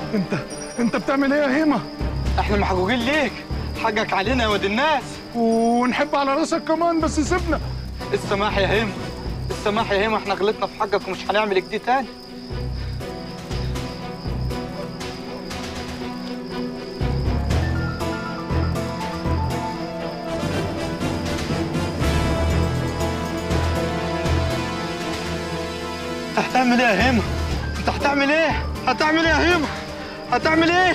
انت انت بتعمل ايه يا هيما احنا محجوجين ليك حقك علينا يا واد الناس ونحب على راسك كمان بس سيبنا السماح يا هيما السماح يا هيما احنا غلطنا في حقك ومش هنعمل كده تاني انت هتعمل ايه يا هيما؟ انت هتعمل ايه؟ هتعمل ايه يا هيما؟ هتعمل ايه؟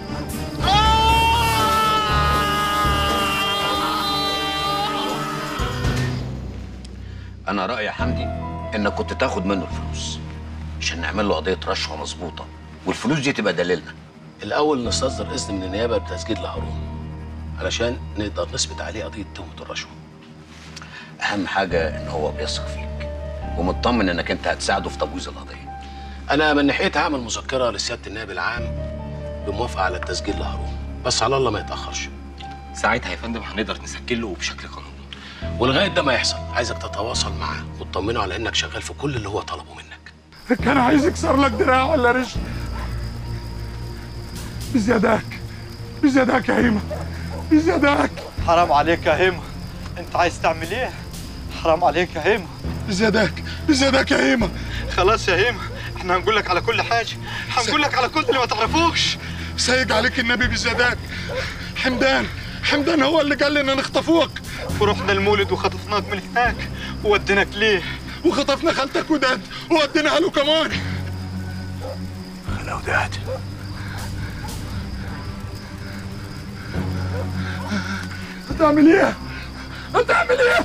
انا رايي يا حمدي انك كنت تاخد منه الفلوس عشان نعمل له قضيه رشوه مظبوطه والفلوس دي تبقى دليلنا الأول نستصدر إذن من النيابة بتسجيل لهارون علشان نقدر نثبت عليه قضية تهمة الرشوة اهم حاجه ان هو بيثق فيك ومطمن انك انت هتساعده في تبويظ القضيه أنا من ناحيتي هعمل مذكرة لسيادة النائب العام بموافقة على التسجيل لهارون بس على الله ما يتأخرش ساعتها يا فندم هنقدر نسجله بشكل قانوني ولغاية ده ما يحصل عايزك تتواصل معاه وتطمنه على إنك شغال في كل اللي هو طلبه منك كان عايز يكسر لك دراع ولا رجل بزياداك بزياداك يا هيما بزياداك حرام عليك يا هيما انت عايز تعمل ايه؟ حرام عليك يا هيما بزياداك بزياداك يا هيما خلاص يا هيما احنا هنقول لك على كل حاجه هنقول لك على كل اللي ما تعرفوش سايق عليك النبي بزياداك حمدان حمدان هو اللي قال لنا نخطفوك ورحنا المولد وخطفناك من هناك ووديناك ليه وخطفنا خالتك وداد ووديناها له كمان أنا وداد هتعمل ايه؟ هتعمل ايه؟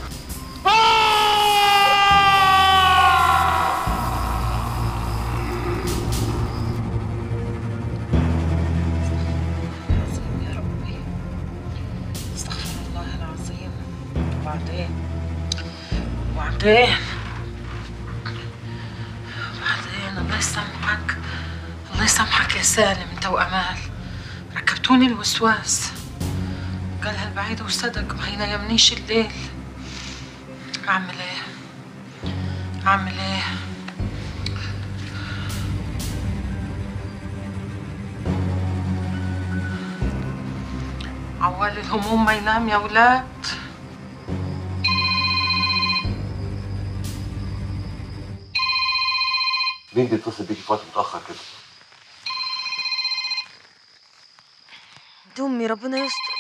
يا ربي استغفر الله العظيم وبعدين وبعدين وبعدين الله يسامحك الله يسامحك يا سالم انت وامال ركبتوني الوسواس قالها البعيد وصدق ما ينامنيش الليل اعمل ايه اعمل ايه عوال الهموم ما ينام يا ولاد مين بيتصل بيكي في وقت متاخر كده دي امي ربنا يستر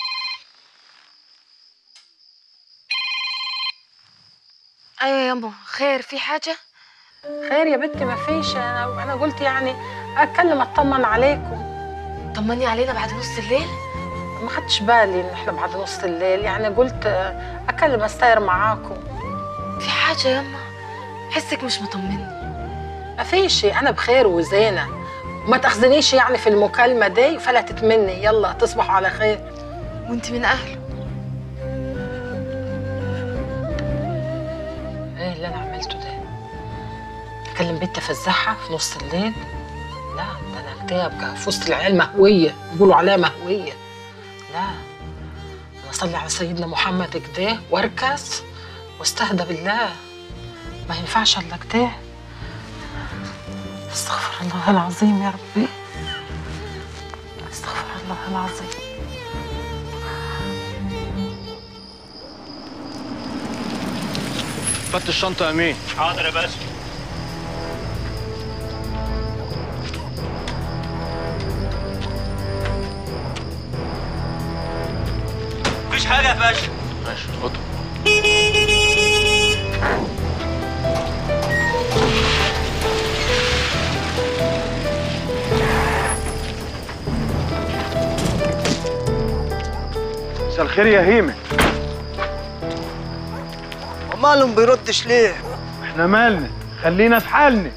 ايوه يا ماما خير في حاجه خير يا بنتي ما فيش انا انا قلت يعني اتكلم اطمن عليكم طمني علينا بعد نص الليل ما خدتش بالي ان احنا بعد نص الليل يعني قلت اكلم استاير معاكم في حاجه ياما حسك مش مطمني ما فيش انا بخير وزينه وما تاخذنيش يعني في المكالمه دي فلتت مني يلا تصبحوا على خير وانت من اهله ايه اللي انا عملته ده اكلم بنت افزعها في نص الليل لا ده انا كده ابقى في وسط العيال مهويه بيقولوا عليها مهويه لا انا اصلي على سيدنا محمد كده واركز واستهدى بالله ما ينفعش الا كده استغفر الله العظيم يا ربي استغفر الله العظيم فت الشنطه يا مين حاضر يا باشا مفيش حاجه يا باشا ماشي اتفضل مساء الخير يا هيمة ومالهم بيردش ليه؟ احنا مالنا خلينا في حالنا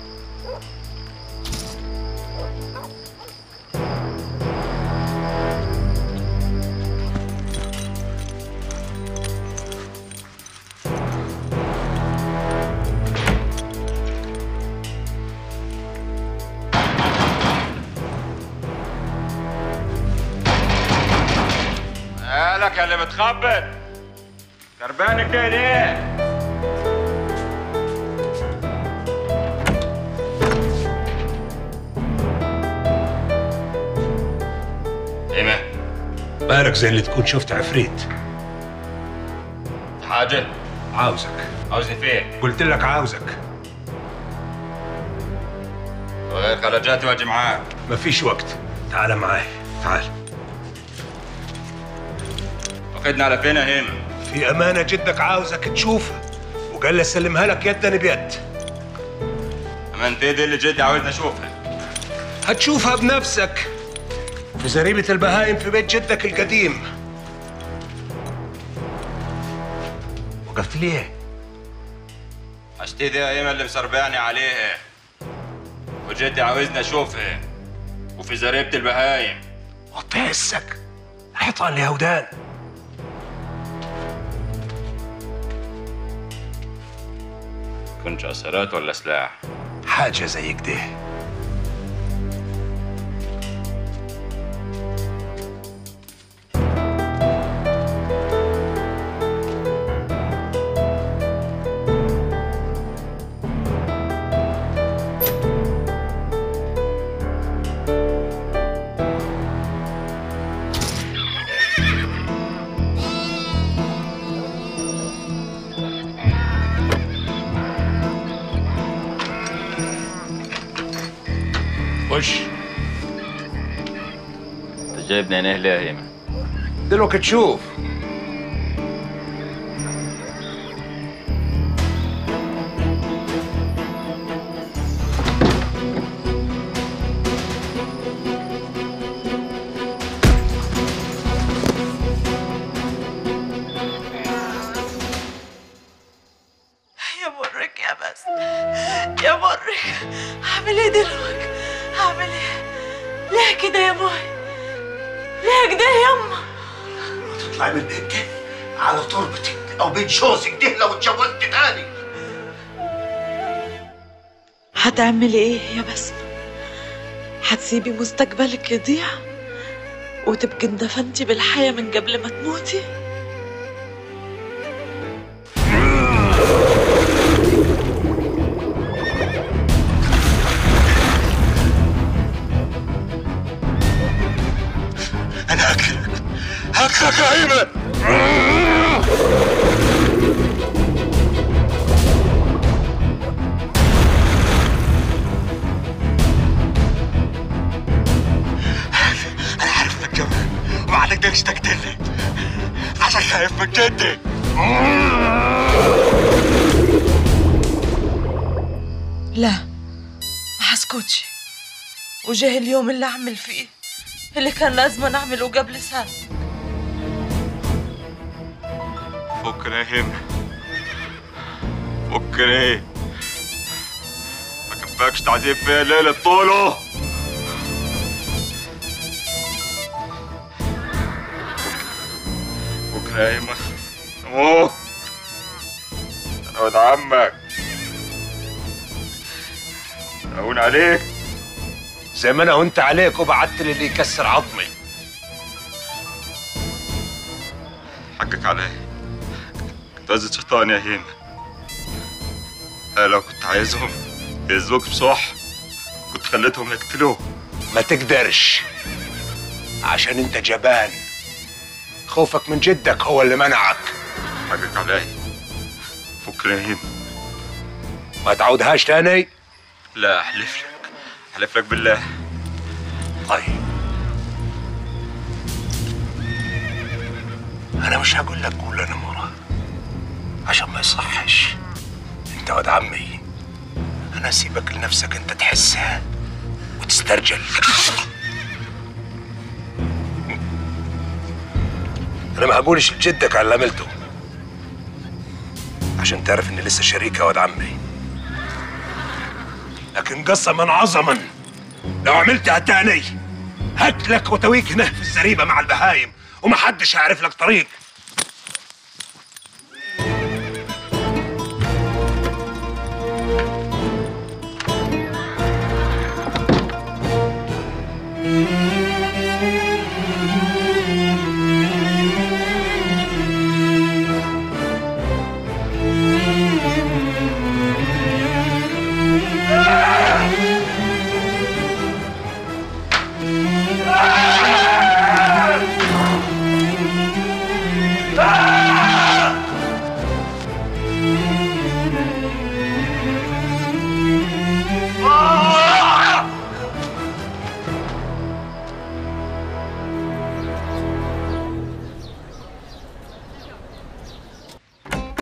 مالك يا اللي بتخبط كربان كده ليه بالك زي اللي تكون شفت عفريت حاجة عاوزك عاوزني فين؟ قلت لك عاوزك وغير خلجاتي واجي معاك مفيش وقت تعال معاي تعال واخدنا على فين يا هيما؟ في أمانة جدك عاوزك تشوفها وقال لي اسلمها لك يدا بيد امانتي دي اللي جدي عاوزني اشوفها هتشوفها بنفسك في زريبة البهايم في بيت جدك القديم وقفت ليه؟ اشتي دي يا هيما اللي مسربعني عليها وجدي عاوزني اشوفها وفي زريبة البهايم وطي حسك حيطان لي هودان كنت أسرات ولا سلاح؟ حاجة زي كده خش انت جايبني هنا ليه يا هيما؟ دلوقتي تشوف يا مرك يا بس يا مرك هعمل ايه دلوقتي هعمل ايه ليه كده يا ماي ليه كده يما تطلع من بيتك على تربتك او بيت جوزك ده لو اتجوزت تاني هتعملي ايه يا بسمة هتسيبي مستقبلك يضيع وتبقي اندفنتي بالحياة من قبل ما تموتي انا هقتلك هقتلك يا هيما انا عارف انك جبان وما تقدرش تقتلني عشان خايف من جدي لا ما هسكتش وجه اليوم اللي اعمل فيه اللي كان لازم اعمله قبل سنة فكنا يا هيما فكنا ايه؟ ما كفاكش تعذيب فيا الليلة طوله فكنا يا هيما اموت انا ولد عمك اهون عليك زي ما انا هنت عليك وبعت لي اللي يكسر عظمي حقك عليا كنت عايز شيطان يا هيما أنا لو كنت عايزهم يهزوك بصح كنت خليتهم يقتلوه ما تقدرش عشان انت جبان خوفك من جدك هو اللي منعك حقك عليا فكرة يا هيما ما تعودهاش تاني لا احلف لك احلف لك بالله طيب انا مش هقول لك قول انا مرة عشان ما يصحش انت ولد عمي انا اسيبك لنفسك انت تحسها وتسترجل انا ما هقولش لجدك على اللي عملته عشان تعرف اني لسه شريك يا ولد عمي لكن قسما عظما لو عملتها تاني هاكلك وتويك هنا في الزريبه مع البهايم ومحدش هيعرف لك طريق